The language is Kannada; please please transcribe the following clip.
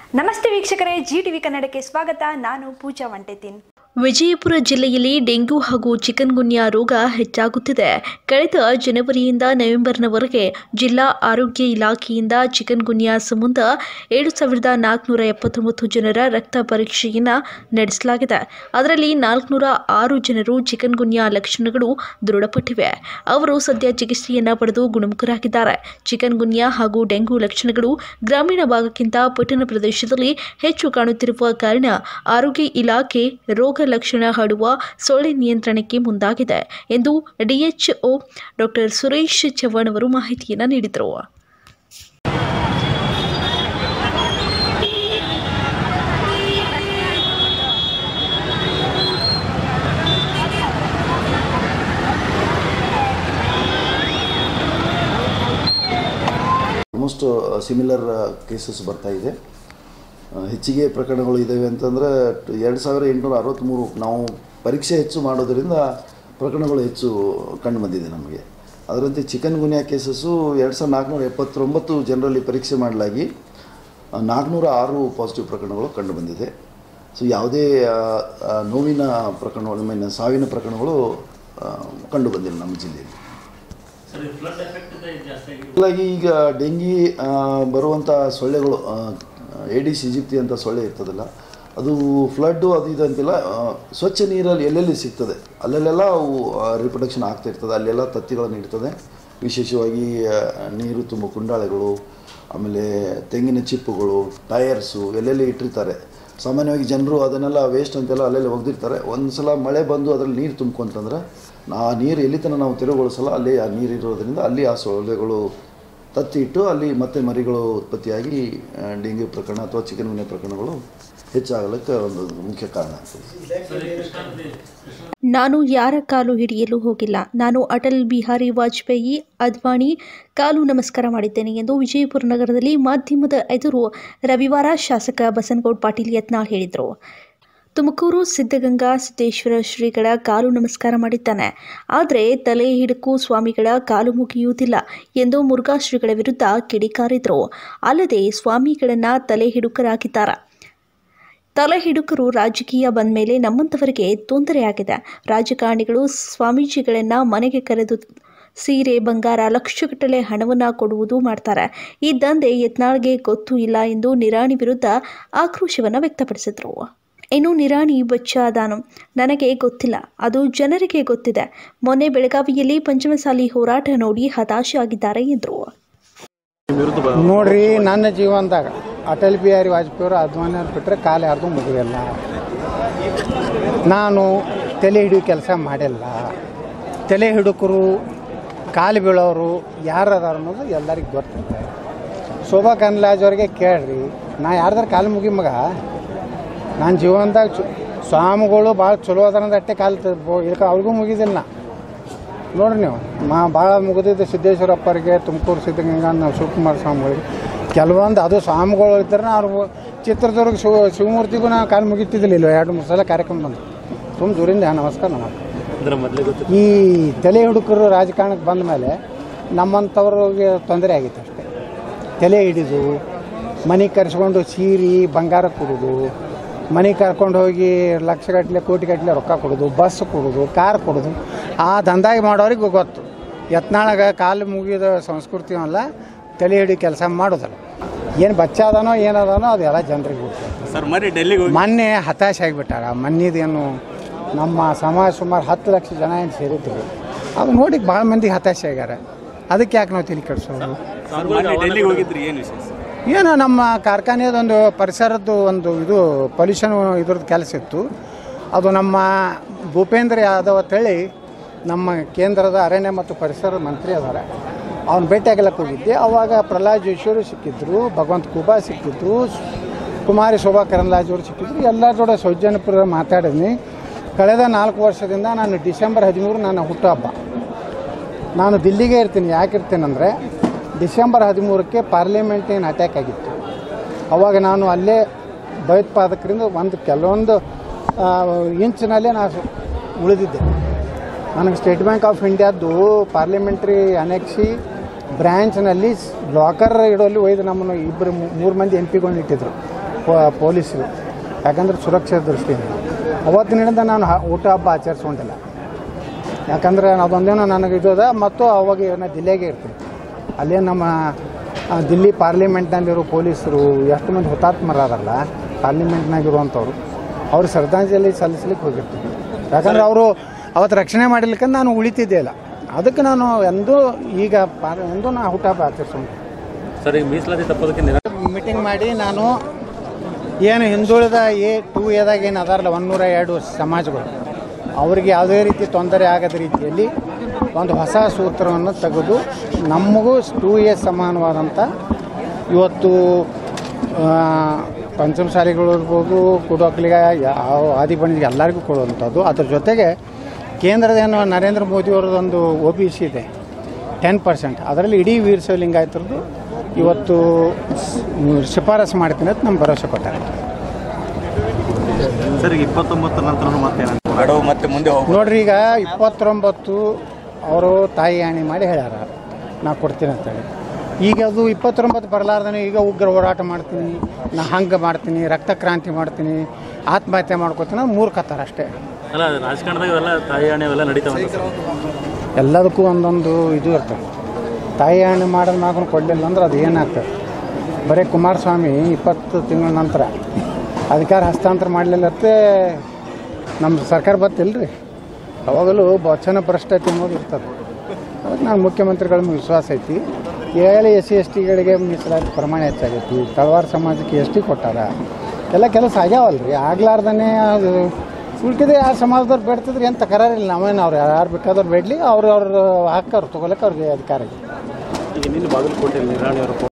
ನಮಸ್ತೆ ವೀಕ್ಷಕರೇ ಜಿ ಟಿವಿ ಕನ್ನಡಕ್ಕೆ ಸ್ವಾಗತ ನಾನು ಪೂಜಾ ವಂಟೆತಿನ್ ವಿಜಯಪುರ ಜಿಲ್ಲೆಯಲ್ಲಿ ಡೆಂಗ್ಯೂ ಹಾಗೂ ಚಿಕನ್ ಗುನ್ಯಾ ರೋಗ ಹೆಚ್ಚಾಗುತ್ತಿದೆ ಕಳೆದ ಜನವರಿಯಿಂದ ನವೆಂಬರ್ನವರೆಗೆ ಜಿಲ್ಲಾ ಆರೋಗ್ಯ ಇಲಾಖೆಯಿಂದ ಚಿಕನ್ ಗುನ್ಯಾ ಸಂಬಂಧ ಏಳು ಸಾವಿರದ ನಾಲ್ಕುನೂರ ಎಪ್ಪತ್ತೊಂಬತ್ತು ಜನರ ರಕ್ತ ಪರೀಕ್ಷೆಯನ್ನು ನಡೆಸಲಾಗಿದೆ ಅದರಲ್ಲಿ ನಾಲ್ಕುನೂರ ಆರು ಜನರು ಚಿಕನ್ ಗುನ್ಯಾ ಲಕ್ಷಣಗಳು ದೃಢಪಟ್ಟಿವೆ ಅವರು ಸದ್ಯ ಚಿಕಿತ್ಸೆಯನ್ನು ಪಡೆದು ಗುಣಮುಖರಾಗಿದ್ದಾರೆ ಚಿಕನ್ ಗುನ್ಯಾ ಹಾಗೂ ಡೆಂಗ್ಯೂ ಲಕ್ಷಣಗಳು ಗ್ರಾಮೀಣ ಭಾಗಕ್ಕಿಂತ ಪಟ್ಟಣ ಪ್ರದೇಶದಲ್ಲಿ ಹೆಚ್ಚು ಕಾಣುತ್ತಿರುವ ಕಾರಣ ಆರೋಗ್ಯ ಇಲಾಖೆ ರೋಗ ಲಕ್ಷಣ ಹರಡುವ ಸೊಳ್ಳೆ ನಿಯಂತ್ರಣಕ್ಕೆ ಮುಂದಾಗಿದೆ ಎಂದು ಡಿಎಚ್ಒ ಡಾಕ್ಟರ್ ಸುರೇಶ್ ಚವ್ಹಾಣ್ ಅವರು ಮಾಹಿತಿಯನ್ನು ನೀಡಿದರು ಆಲ್ಮೋಸ್ಟ್ ಸಿಮಿಲರ್ ಕೇಸಸ್ ಬರ್ತಾ ಇದೆ ಆ, ಹೆಚ್ಚಿಗೆ ಪ್ರಕರಣಗಳು ಇದ್ದಾವೆ ಅಂತಂದರೆ ಎರಡು ಸಾವಿರ ಎಂಟುನೂರ ಅರವತ್ತ್ಮೂರು ನಾವು ಪರೀಕ್ಷೆ ಹೆಚ್ಚು ಮಾಡೋದರಿಂದ ಪ್ರಕರಣಗಳು ಹೆಚ್ಚು ಕಂಡು ಬಂದಿದೆ ನಮಗೆ ಅದರಂತೆ ಚಿಕನ್ ಗುನ್ಯಾ ಕೇಸಸ್ಸು ಎರಡು ಸಾವಿರದ ನಾಲ್ಕುನೂರ ಎಪ್ಪತ್ತೊಂಬತ್ತು ಜನರಲ್ಲಿ ಪರೀಕ್ಷೆ ಮಾಡಲಾಗಿ ನಾಲ್ಕುನೂರ ಆರು ಪಾಸಿಟಿವ್ ಪ್ರಕರಣಗಳು ಕಂಡು ಬಂದಿದೆ ಸೊ ಯಾವುದೇ ಆ, ಆ, ನೋವಿನ ಪ್ರಕರಣಗಳು ಮೀನ್ ಸಾವಿನ ಪ್ರಕರಣಗಳು ಆ, ಕಂಡು ಬಂದಿಲ್ಲ ನಮ್ಮ ಜಿಲ್ಲೆಯಲ್ಲಿ ಹಾಗಾಗಿ ಈಗ ಡೆಂಗಿ ಆ, ಬರುವಂಥ ಸೊಳ್ಳೆಗಳು ಏಡಿಸ್ ಈಜಿಪ್ತಿ ಅಂತ ಸೊಳ್ಳೆ ಇರ್ತದಲ್ಲ ಅದು ಫ್ಲಡ್ಡು ಅದು ಇದು ಅಂತಿಲ್ಲ ಆ, ಸ್ವಚ್ಛ ನೀರಲ್ಲಿ ಎಲ್ಲೆಲ್ಲಿ ಸಿಗ್ತದೆ ಅಲ್ಲೆಲ್ಲ ಅವು ರಿಪ್ರೊಡಕ್ಷನ್ ಆಗ್ತಾ ಇರ್ತದೆ ಅಲ್ಲೆಲ್ಲ ತತ್ತಿಗಳನ್ನು ಇಡ್ತದೆ ವಿಶೇಷವಾಗಿ ಆ, ನೀರು ತುಂಬ ಕುಂಡಾಳೆಗಳು ಆಮೇಲೆ ತೆಂಗಿನ ಚಿಪ್ಪುಗಳು ಟಯರ್ಸು ಎಲ್ಲೆಲ್ಲಿ ಇಟ್ಟಿರ್ತಾರೆ ಸಾಮಾನ್ಯವಾಗಿ ಜನರು ಅದನ್ನೆಲ್ಲ ವೇಸ್ಟ್ ಅಂತೆಲ್ಲ ಅಲ್ಲೆಲ್ಲಿ ಒಗೆದಿರ್ತಾರೆ ಒಂದು ಸಲ ಮಳೆ ಬಂದು ಅದರಲ್ಲಿ ನೀರು ತುಂಬ್ಕೊಂತಂದ್ರೆ ಆ ನೀರು ಎಲ್ಲಿ ತನಕ ನಾವು ತೆರವುಗೊಳಿಸಲ್ಲ ಅಲ್ಲಿ ಆ ನೀರು ಇರೋದ್ರಿಂದ ಅಲ್ಲಿ ಆ ಸೊಳ್ಳೆಗಳು ತತ್ತಿ ಇಟ್ಟು ಅಲ್ಲಿ ಮತ್ತೆ ಮರಿಗಳು ಉತ್ಪತ್ತಿಯಾಗಿ ಆ, ಡೆಂಗ್ಯೂ ಪ್ರಕರಣ ಅಥವಾ ಚಿಕನ್ ಗುನ್ಯಾ ಪ್ರಕರಣಗಳು ಹೆಚ್ಚಾಗಲಿಕ್ಕೆ ಒಂದು ಮುಖ್ಯ ಕಾರಣ ಆಗ್ತದೆ ನಾನು ಯಾರ ಕಾಲು ಹಿಡಿಯಲು ಹೋಗಿಲ್ಲ ನಾನು ಅಟಲ್ ಬಿಹಾರಿ ವಾಜಪೇಯಿ ಅದ್ವಾಣಿ ಕಾಲು ನಮಸ್ಕಾರ ಮಾಡಿದ್ದೇನೆ ಎಂದು ವಿಜಯಪುರ ನಗರದಲ್ಲಿ ಮಾಧ್ಯಮದ ಎದುರು ರವಿವಾರ ಶಾಸಕ ಬಸನಗೌಡ ಪಾಟೀಲ್ ಯತ್ನಾಳ್ ಹೇಳಿದರು ತುಮಕೂರು ಸಿದ್ಧಗಂಗಾ ಸಿದ್ದೇಶ್ವರ ಶ್ರೀಗಳ ಕಾಲು ನಮಸ್ಕಾರ ಮಾಡಿದ್ದಾನೆ ಆದರೆ ತಲೆ ಹಿಡುಕು ಸ್ವಾಮಿಗಳ ಕಾಲು ಮುಗಿಯುವುದಿಲ್ಲ ಎಂದು ಮುರುಘಾ ಶ್ರೀಗಳ ವಿರುದ್ಧ ಕಿಡಿಕಾರಿದರು ಅಲ್ಲದೆ ಸ್ವಾಮಿಗಳನ್ನ ತಲೆ ಹಿಡುಕರಾಗಿದ್ದಾರೆ ತಲೆ ಹಿಡುಕರು ರಾಜಕೀಯ ಬಂದ ಮೇಲೆ ನಮ್ಮಂಥವರಿಗೆ ತೊಂದರೆಯಾಗಿದೆ ರಾಜಕಾರಣಿಗಳು ಸ್ವಾಮೀಜಿಗಳನ್ನು ಮನೆಗೆ ಕರೆದು ಸೀರೆ ಬಂಗಾರ ಲಕ್ಷಗಟ್ಟಲೆ ಹಣವನ್ನು ಕೊಡುವುದು ಮಾಡ್ತಾರೆ ಈ ದಂಧೆ ಯತ್ನಾಳ್ಗೆ ಗೊತ್ತೂ ಇಲ್ಲ ಎಂದು ನಿರಾಣಿ ವಿರುದ್ಧ ಆಕ್ರೋಶವನ್ನು ವ್ಯಕ್ತಪಡಿಸಿದರು ಇನ್ನು ನಿರಾಣಿ ಬಚ್ಚಾದಾನು ನನಗೆ ಗೊತ್ತಿಲ್ಲ ಅದು ಜನರಿಗೆ ಗೊತ್ತಿದೆ ಮೊನ್ನೆ ಬೆಳಗಾವಿಯಲ್ಲಿ ಪಂಚಮಸಾಲಿ ಹೋರಾಟ ನೋಡಿ ಹತಾಶೆ ಆಗಿದ್ದಾರೆ ಎಂದರು ನೋಡ್ರಿ ನನ್ನ ಜೀವನದಾಗ ಅಟಲ್ ಬಿಹಾರಿ ವಾಜಪೇಯಿ ಅವರು ಅದ್ವಾನಿ ಅವ್ರು ಬಿಟ್ಟರೆ ಕಾಲು ಯಾರ್ದು ಮುಗಿದಿಲ್ಲ ನಾನು ತಲೆ ಹಿಡಿಯೋ ಕೆಲಸ ಮಾಡಿಲ್ಲ ತಲೆ ಹಿಡುಕರು ಕಾಲು ಬೀಳೋರು ಯಾರು ಅದಾರ ಅನ್ನೋದು ಎಲ್ಲರಿಗೂ ಗೊತ್ತಿದೆ ಶೋಭಾ ಕನ್ಲಾಜ್ ಅವ್ರಿಗೆ ಕೇಳ್ರಿ ನಾ ಯಾರ್ದಾರ ಕಾಲು ಮುಗಿ ಮಗ ನನ್ನ ಜೀವನದಾಗ ಚು ಸ್ವಾಮಿಗಳು ಭಾಳ ಚಲೋ ಅದಾರಂದ ಅಟ್ಟೆ ಕಾಲು ಇದಕ್ಕೆ ಅವ್ರಿಗೂ ಮುಗಿದಿಲ್ಲ ನಾ ನೋಡ್ರಿ ನೀವು ಮಾ ಭಾಳ ಮುಗಿದಿದ್ದು ಸಿದ್ದೇಶ್ವರಪ್ಪರಿಗೆ ತುಮಕೂರು ಸಿದ್ಧಗಂಗಾ ನಾವು ಶಿವಕುಮಾರ ಸ್ವಾಮಿಗಳಿಗೆ ಕೆಲವೊಂದು ಅದು ಸ್ವಾಮಿಗಳು ಇದ್ದರೆ ಅವ್ರು ಚಿತ್ರದುರ್ಗ ಶಿವ ಶಿವಮೂರ್ತಿಗೂ ನಾವು ಕಾಲು ಮುಗಿತಿದ್ದಿಲ್ಲ ಇಲ್ವ ಎರಡು ಮೂರು ಸಲ ಕಾರ್ಯಕ್ರಮ ಬಂದು ತುಂಬ ದೂರಿಂದ ನಮಸ್ಕಾರ ನಮಸ್ಕಾರ ಈ ತಲೆ ಹುಡುಕರು ರಾಜಕಾರಣಕ್ಕೆ ಬಂದ ಮೇಲೆ ನಮ್ಮಂಥವ್ರಿಗೆ ತೊಂದರೆ ಆಗಿತ್ತು ಅಷ್ಟೇ ತಲೆ ಹಿಡಿದು ಮನೆಗೆ ಕರೆಸ್ಕೊಂಡು ಸೀರೆ ಬಂಗಾರ ಕೊಡೋದು ಮನೆಗೆ ಕರ್ಕೊಂಡು ಹೋಗಿ ಲಕ್ಷಗಟ್ಟಲೆ ಕೋಟಿಗಟ್ಟಲೆ ರೊಕ್ಕ ಕೊಡೋದು ಬಸ್ ಕೊಡೋದು ಕಾರ್ ಕೊಡೋದು ಆ ದಂಧಾಗಿ ಮಾಡೋರಿಗೆ ಗೊತ್ತು ಯತ್ನಾಳಗ ಕಾಲು ಮುಗಿದ ಸಂಸ್ಕೃತಿ ಅಲ್ಲ ತಲೆ ಹಿಡಿ ಕೆಲಸ ಮಾಡೋದಲ್ಲ ಏನು ಬಚ್ಚಾದನೋ ಏನದಾನೋ ಅದೆಲ್ಲ ಜನರಿಗೆ ಗೊತ್ತು ಸರ್ ಮರಿ ಡೆಲ್ಲಿಗೆ ಹೋಗಿ ಮೊನ್ನೆ ಹತಾಶೆ ಆಗಿಬಿಟ್ಟಾರ ಮೊನ್ನೆದೇನು ನಮ್ಮ ಸಮಾಜ ಸುಮಾರು ಹತ್ತು ಲಕ್ಷ ಜನ ಏನು ಸೇರಿದ್ರು ಅದು ನೋಡಿ ಭಾಳ ಮಂದಿಗೆ ಹತಾಶೆ ಆಗ್ಯಾರ ಅದಕ್ಕೆ ಯಾಕೆ ನಾವು ತಲೆ ಕೆಡಿಸೋದು ಸರ್ ಮೊನ್ನೆ ಡೆಲ್ಲಿಗೆ ಹೋಗಿದ್ರಿ ಏನು ವಿಷಯ ಸರ್ ಏನು ನಮ್ಮ ಕಾರ್ಖಾನೆದೊಂದು ಪರಿಸರದ್ದು ಒಂದು ಇದು ಪೊಲ್ಯೂಷನ್ ಇದ್ರದ್ದು ಕೆಲಸ ಇತ್ತು ಅದು ನಮ್ಮ ಭೂಪೇಂದ್ರ ಯಾದವ್ ಅಂತೇಳಿ ನಮ್ಮ ಕೇಂದ್ರದ ಅರಣ್ಯ ಮತ್ತು ಪರಿಸರ ಮಂತ್ರಿ ಅದಾರೆ ಅವ್ನು ಭೇಟಿಯಾಗಲಕ್ಕೆ ಹೋಗಿದ್ದೆ ಅವಾಗ ಪ್ರಹ್ಲಾದ್ ಜೋಶಿಯವರು ಸಿಕ್ಕಿದ್ರು ಭಗವಂತ ಕುಬಾ ಸಿಕ್ಕಿದ್ರು ಕುಮಾರಿ ಶೋಭಾ ಕರಂದ್ಲಾಜ್ ಅವರು ಸಿಕ್ಕಿದ್ರು ಎಲ್ಲರ ಜೋಡ ಸೌಜನ್ಯಪುರ ಮಾತಾಡಿದ್ನಿ ಕಳೆದ ನಾಲ್ಕು ವರ್ಷದಿಂದ ನಾನು ಡಿಸೆಂಬರ್ ಹದಿಮೂರು ನನ್ನ ಹುಟ್ಟುಹಬ್ಬ ನಾನು ದಿಲ್ಲಿಗೆ ಇರ್ತೀನಿ ಯಾಕೆ ಇರ್ತೀನಂದರೆ ಡಿಸೆಂಬರ್ ಹದಿಮೂರಕ್ಕೆ ಪಾರ್ಲಿಮೆಂಟಿನ ಅಟ್ಯಾಕ್ ಆಗಿತ್ತು ಅವಾಗ ನಾನು ಅಲ್ಲೇ ಭಯೋತ್ಪಾದಕರಿಂದ ಒಂದು ಕೆಲವೊಂದು ಆ, ಇಂಚಿನಲ್ಲೇ ನಾನು ಉಳಿದಿದ್ದೆ ನನಗೆ ಸ್ಟೇಟ್ ಬ್ಯಾಂಕ್ ಆಫ್ ಇಂಡಿಯಾದ್ದು ಪಾರ್ಲಿಮೆಂಟ್ರಿ ಅನೆಕ್ಸಿ ಬ್ರ್ಯಾಂಚ್ನಲ್ಲಿ ಲಾಕರ್ ಇಡೋಲ್ಲಿ ಒಯ್ದು ನಮ್ಮನ್ನು ಇಬ್ಬರು ಮೂರು ಮಂದಿ ಎಂ ಪಿಗಳನ್ನ ಇಟ್ಟಿದ್ರು ಪೊ- ಪೊಲೀಸರು ಯಾಕಂದ್ರೆ ಸುರಕ್ಷೆ ದೃಷ್ಟಿಯಿಂದ ಅವತ್ತಿನಿಂದ ನಾನು ಹ- ಊಟ ಹಬ್ಬ ಆಚರಿಸ್ಕೊಂಡಿಲ್ಲ ಯಾಕಂದ್ರೆ ಅದೊಂದೇನೋ ನನಗೆ ಇದು ಅದ ಮತ್ತು ಅವಾಗ ನಾನು ದಿಲ್ಲಿಗೆ ಇರ್ತೀನಿ ಅಲ್ಲೇ ನಮ್ಮ ಆ, ದಿಲ್ಲಿ ಪಾರ್ಲಿಮೆಂಟ್ನಲ್ಲಿರೋ ಪೊಲೀಸರು ಎಷ್ಟು ಮಂದಿ ಹುತಾತ್ಮರಾರಲ್ಲ ಪಾರ್ಲಿಮೆಂಟ್ನಾಗಿರುವಂಥವ್ರು ಅವ್ರು ಶ್ರದ್ಧಾಂಜಲಿ ಸಲ್ಲಿಸ್ಲಿಕ್ಕೆ ಹೋಗಿರ್ತೀನಿ ಯಾಕಂದ್ರೆ ಅವರು ಅವತ್ತು ರಕ್ಷಣೆ ಮಾಡಲಿಕ್ಕೆ ನಾನು ಉಳಿತಿದ್ದೇ ಇಲ್ಲ ಅದಕ್ಕೆ ನಾನು ಎಂದೂ ಈಗ ಪಾರ್ ಎಂದೂ ನಾ ಹುಟ್ಟಹಬ್ಬ ಆಚರಿಸೋಣ ಸರ್ ಈಗ ಮೀಸಲಾತಿ ತಪ್ಪೋದಕ್ಕೆ ನಿರ ಮೀಟಿಂಗ್ ಮಾಡಿ ನಾನು ಏನು ಹಿಂದುಳಿದ ಎ ಟೂ ಎದಾಗ ಏನು ಅದಾರಲ್ಲ ಒಂದೂರ ಎರಡು ಸಮಾಜಗಳು ಅವರಿಗೆ ಯಾವುದೇ ರೀತಿ ತೊಂದರೆ ಆಗದ ರೀತಿಯಲ್ಲಿ ಒಂದು ಹೊಸ ಸೂತ್ರವನ್ನು ತೆಗೆದು ನಮಗೂ ಟೂ ಎ ಸಮಾನವಾದಂಥ ಇವತ್ತು ಆ, ಪಂಚಮಸಾಲಿಗಳು ಇರ್ಬೋದು ಕುಡೋಕ್ಲಿಗೆ ಯಾವ ಆದಿಬಂದಿಗೆ ಎಲ್ಲರಿಗೂ ಕೊಡುವಂಥದ್ದು ಅದ್ರ ಜೊತೆಗೆ ಕೇಂದ್ರದ ಏನು ನರೇಂದ್ರ ಮೋದಿಯವ್ರದ್ದೊಂದು ಒ ಬಿ ಸಿ ಇದೆ ಟೆನ್ ಪರ್ಸೆಂಟ್ ಅದರಲ್ಲಿ ಇಡೀ ವೀರಶೈವ ಲಿಂಗಾಯತರದ್ದು ಇವತ್ತು ಸ್- ಶಿಫಾರಸು ಮಾಡ್ತೀನಿ ಅಂತ ನಮ್ಗೆ ಭರವಸೆ ಕೊಟ್ಟಾರೆ ಸರ್ ಈಗ ಇಪ್ಪತ್ತೊಂಬತ್ತರ ನಂತರ ಮತ್ತೆ ಗಡುವು ಮತ್ತೆ ಮುಂದೆ ಹೋಗ್ಬೋದು ನೋಡ್ರಿ ಈಗ ಇಪ್ಪತ್ತೊಂಬತ್ತು ಅವರು ತಾಯಿ ಆಣಿ ಮಾಡಿ ಹೇಳ್ಯಾರ ನಾ ಕೊಡ್ತೀನಿ ಅಂತೇಳಿ ಈಗ ಅದು ಇಪ್ಪತ್ತೊಂಬತ್ತು ಬರಲಾರ್ದೇ ಈಗ ಉಗ್ರ ಹೋರಾಟ ಮಾಡ್ತೀನಿ ನಾ ಹಂಗೆ ಮಾಡ್ತೀನಿ ರಕ್ತ ಕ್ರಾಂತಿ ಮಾಡ್ತೀನಿ ಆತ್ಮಹತ್ಯೆ ಮಾಡ್ಕೋತೀನಿ ಮೂರ್ಖತ್ತಾರ ಅಷ್ಟೇ ಅಲ್ಲ ರಾಜಕಾರಣದಾಗ ಇವೆಲ್ಲ ತಾಯಿ ಹಣೆ ಅವೆಲ್ಲ ನಡೀತಾವ ಎಲ್ಲದಕ್ಕೂ ಒಂದೊಂದು ಇದು ಇರ್ತದೆ ತಾಯಿ ಹಣ್ಣು ಮಾಡಿದ ಮ್ಯಾಗ ಕೊಡಲಿಲ್ಲ ಅಂದ್ರೆ ಅದು ಏನಾಗ್ತದೆ ಬರೀ ಕುಮಾರಸ್ವಾಮಿ ಇಪ್ಪತ್ತು ತಿಂಗಳ ನಂತರ ಅಧಿಕಾರ ಹಸ್ತಾಂತರ ಮಾಡಲಿಲ್ಲತ್ತೆ ನಮ್ಮ ಸರ್ಕಾರ ಬತ್ತಿಲ್ಲ ರೀ ಅವಾಗಲೂ ವಚನ ಭ್ರಷ್ಟತೆ ಅನ್ನೋದು ಇರ್ತದೆ ಅವಾಗ ನಾನು ಮುಖ್ಯಮಂತ್ರಿಗಳ ಮೇಲೆ ವಿಶ್ವಾಸ ಐತಿ ಹೇಳಿ ಎಸ್ ಸಿ ಎಸ್ ಟಿಗಳಿಗೆ ಮೀಸಲಾತಿ ಪ್ರಮಾಣ ಹೆಚ್ಚಾಗೈತಿ ತಳವಾರ ಸಮಾಜಕ್ಕೆ ಎಸ್ ಟಿ ಕೊಟ್ಟಾರ ಎಲ್ಲ ಕೆಲಸ ಆಗ್ಯಾವಲ್ರಿ ಆಗ್ಲಾರ್ದೇ ಅದು ಉಳ್ಕಿದೆ ಆ ಸಮಾಜದವ್ರು ಬೇಡ್ತಿದ್ರೆ ಏನು ತಕರಾರಿಲ್ಲ ನಾವೇನು ಅವ್ರು ಯಾರು ಬೇಕಾದವ್ರು ಬೇಡಲಿ ಅವ್ರು ಅವ್ರ ಹಕ್ಕು ಅವ್ರು ತೊಗೊಳಕ್ಕೆ ಅವ್ರಿಗೆ ಅಧಿಕಾರ ಇದೆ ಈಗ ನಿನ್ನ ಬಾಗಲಕೋಟೆ ನಿರಾಣಿ ಅವರು